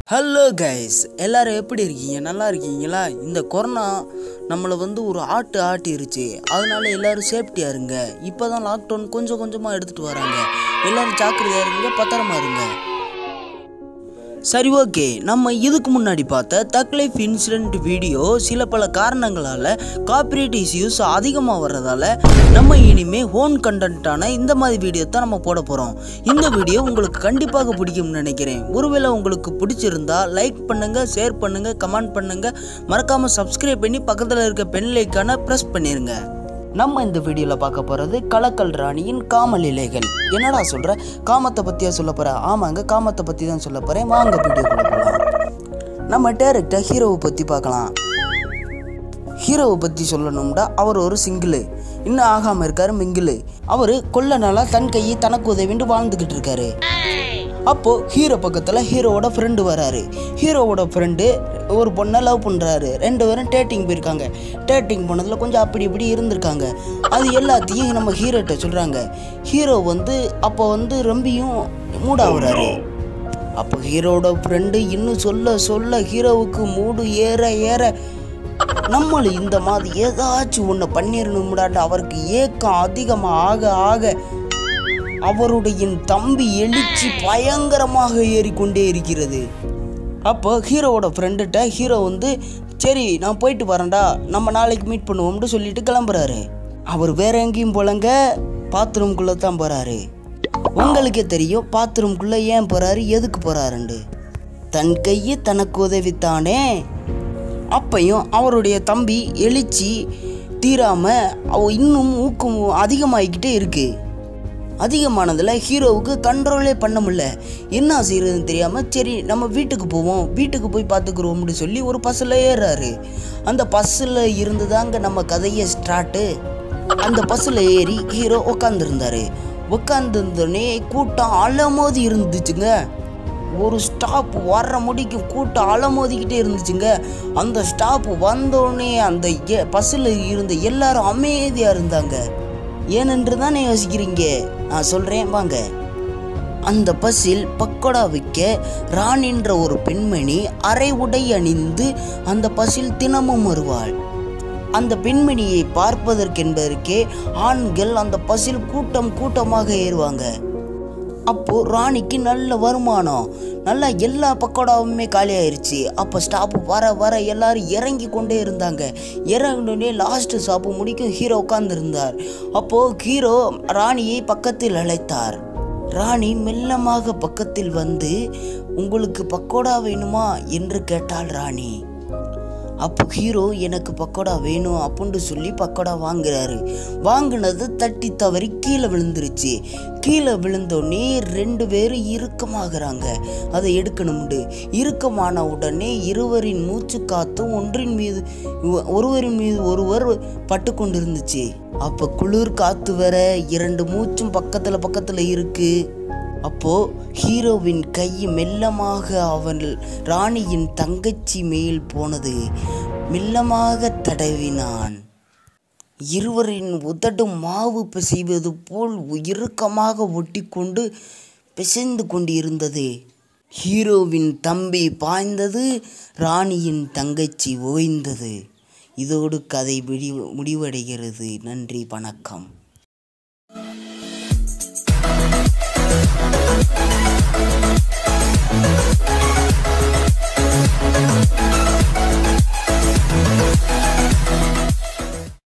hello guys எல்லாரும் எப்படி இருக்கீங்க நல்லா இருக்கீங்களா இந்த கொரோனா நம்மளை வந்து ஒரு ஆட்டு ஆட்டிருச்சு அதனால எல்லாரும் சேஃப்டியாக இருங்க இப்போ தான் லாக்டவுன் கொஞ்சம் கொஞ்சமாக எடுத்துகிட்டு வராங்க எல்லாரும் ஜாக்கிரதையாக இருங்க பத்திரமா இருங்க சரி ஓகே நம்ம இதுக்கு முன்னாடி பார்த்த தக்லைஃப் இன்சிடென்ட் வீடியோ சில பல காரணங்களால் காப்பிரைட் இஷ்யூஸ் அதிகமாக வர்றதால நம்ம இனிமே ஓன் கண்டென்ட்டான இந்த மாதிரி வீடியோ தான் நம்ம போட போகிறோம் இந்த வீடியோ உங்களுக்கு கண்டிப்பாக பிடிக்கும்னு நினைக்கிறேன் ஒருவேளை உங்களுக்கு பிடிச்சிருந்தா லைக் பண்ணுங்கள் ஷேர் பண்ணுங்கள் கமெண்ட் பண்ணுங்கள் மறக்காமல் சப்ஸ்கிரைப் பண்ணி பக்கத்தில் இருக்க பென் லைக்கான ப்ரெஸ் பண்ணிடுங்க நம்ம இந்த வீடியோவில் பார்க்க போகிறது கலக்கல் ராணியின் காம லீலைகள் என்னடா சொல்கிற காமத்தை பற்றியா சொல்ல போகிற ஆமாங்க காமத்தை பற்றி தான் சொல்ல போகிறேன் வாங்க வீடியோக்குள்ள போகலாம் நம்ம டேரெக்டாக ஹீரோவை பற்றி பார்க்கலாம் ஹீரோவை பற்றி சொல்லணும்டா அவர் ஒரு சிங்கிளு இன்னும் ஆகாமல் இருக்காரு மிங்கிளு அவர் கொல்ல நாளாக தன் கையை தனக்கு உதவிட்டு வாழ்ந்துக்கிட்டு இருக்காரு அப்போது ஹீரோ பக்கத்தில் ஹீரோவோட ஃப்ரெண்டு வராரு ஹீரோவோட ஃப்ரெண்டு ஒரு பொண்ணை லவ் பண்ணுறாரு ரெண்டு பேரும் டேட்டிங் போயிருக்காங்க டேட்டிங் போனதில் கொஞ்சம் அப்படி இப்படி இருந்திருக்காங்க அது எல்லாத்தையும் நம்ம ஹீரோட்ட சொல்கிறாங்க ஹீரோ வந்து அப்போ வந்து ரொம்பியும் மூடாகிறாரு அப்போ ஹீரோவோட ஃப்ரெண்டு இன்னும் சொல்ல சொல்ல ஹீரோவுக்கு மூடு ஏற ஏற நம்மளும் இந்த மாதிரி ஏதாச்சும் ஒன்று பண்ணிடணும்டாட்டு அவருக்கு ஏக்கம் அதிகமாக ஆக ஆக அவருடைய தம்பி எழுச்சி பயங்கரமாக ஏறிக்கொண்டே இருக்கிறது அப்போ ஹீரோவோட ஃப்ரெண்டுகிட்ட ஹீரோ வந்து சரி நான் போயிட்டு வரேன்டா நம்ம நாளைக்கு மீட் பண்ணுவோம்னு சொல்லிட்டு கிளம்புறாரு அவர் வேற எங்கேயும் போலங்க பாத்ரூம்குள்ளே தான் போகிறாரு உங்களுக்கே தெரியும் பாத்ரூம்குள்ளே ஏன் போகிறாரு எதுக்கு போகிறாருண்டு தன் கையை தனக்கு உதவித்தானே அப்பையும் அவருடைய தம்பி எழுச்சி தீராம அவ இன்னும் ஊக்கம் அதிகமாகிக்கிட்டே இருக்கு அதிகமானதில் ஹீரோவுக்கு கண்ட்ரோலே பண்ண முடியல என்ன செய்யறதுன்னு தெரியாமல் சரி நம்ம வீட்டுக்கு போவோம் வீட்டுக்கு போய் பார்த்துக்குறோம்னு சொல்லி ஒரு பஸ்ஸில் ஏறாரு அந்த பஸ்ஸில் இருந்து தாங்க நம்ம கதையை ஸ்டார்ட்டு அந்த பஸ்ஸில் ஏறி ஹீரோ உட்காந்துருந்தாரு உட்காந்துருந்தோடனே கூட்டம் அலமோதி இருந்துச்சுங்க ஒரு ஸ்டாப் வர்ற முடிக்கு கூட்டம் அலமோதிக்கிட்டே இருந்துச்சுங்க அந்த ஸ்டாப் வந்தோடனே அந்த பஸ்ஸில் இருந்த எல்லாரும் அமைதியாக இருந்தாங்க ஏனென்று தானே யோசிக்கிறீங்க நான் சொல்கிறேன் வாங்க அந்த பஸ்ஸில் பக்கோடா விற்க ராணின்ற ஒரு பெண்மணி அரை உடை அணிந்து அந்த பஸ்ஸில் தினமும் வருவாள் அந்த பெண்மணியை பார்ப்பதற்கென்பதற்கே ஆண்கள் அந்த பஸ்ஸில் கூட்டம் கூட்டமாக ஏறுவாங்க அப்போ ராணிக்கு நல்ல வருமானம் நல்லா எல்லா பக்கோடாவுமே காலி ஆயிருச்சு அப்போ ஸ்டாப்பு வர வர எல்லாரும் இறங்கி கொண்டே இருந்தாங்க இறங்கினோடனே லாஸ்ட்டு ஸ்டாப்பு முடிக்கும் ஹீரோ உட்கார்ந்துருந்தார் அப்போது ஹீரோ ராணியை பக்கத்தில் அழைத்தார் ராணி மெல்லமாக பக்கத்தில் வந்து உங்களுக்கு பக்கோடா வேணுமா என்று கேட்டாள் ராணி அப்போ ஹீரோ எனக்கு பக்கோடா வேணும் அப்படின்னு சொல்லி பக்கோடா வாங்குறாரு வாங்கினது தட்டி தவறி கீழே விழுந்துருச்சு கீழே விழுந்தோடனே ரெண்டு பேரும் இறுக்கமாகறாங்க அதை எடுக்கணும்ண்டு இறுக்கமான உடனே இருவரின் மூச்சு காத்தும் ஒன்றின் மீது ஒருவரின் மீது ஒருவர் பட்டு கொண்டு இருந்துச்சு அப்போ குளிர் காத்து வர இரண்டு மூச்சும் பக்கத்தில் பக்கத்தில் இருக்கு அப்போ ஹீரோவின் கை மெல்லமாக அவன் ராணியின் தங்கச்சி மேல் போனது மெல்லமாக தடவினான் இருவரின் உதடும் மாவு பிசைவது போல் இறுக்கமாக ஒட்டிக்கொண்டு பிசைந்து கொண்டிருந்தது ஹீரோவின் தம்பி பாய்ந்தது ராணியின் தங்கச்சி ஓய்ந்தது இதோடு கதை முடிவு முடிவடைகிறது நன்றி வணக்கம்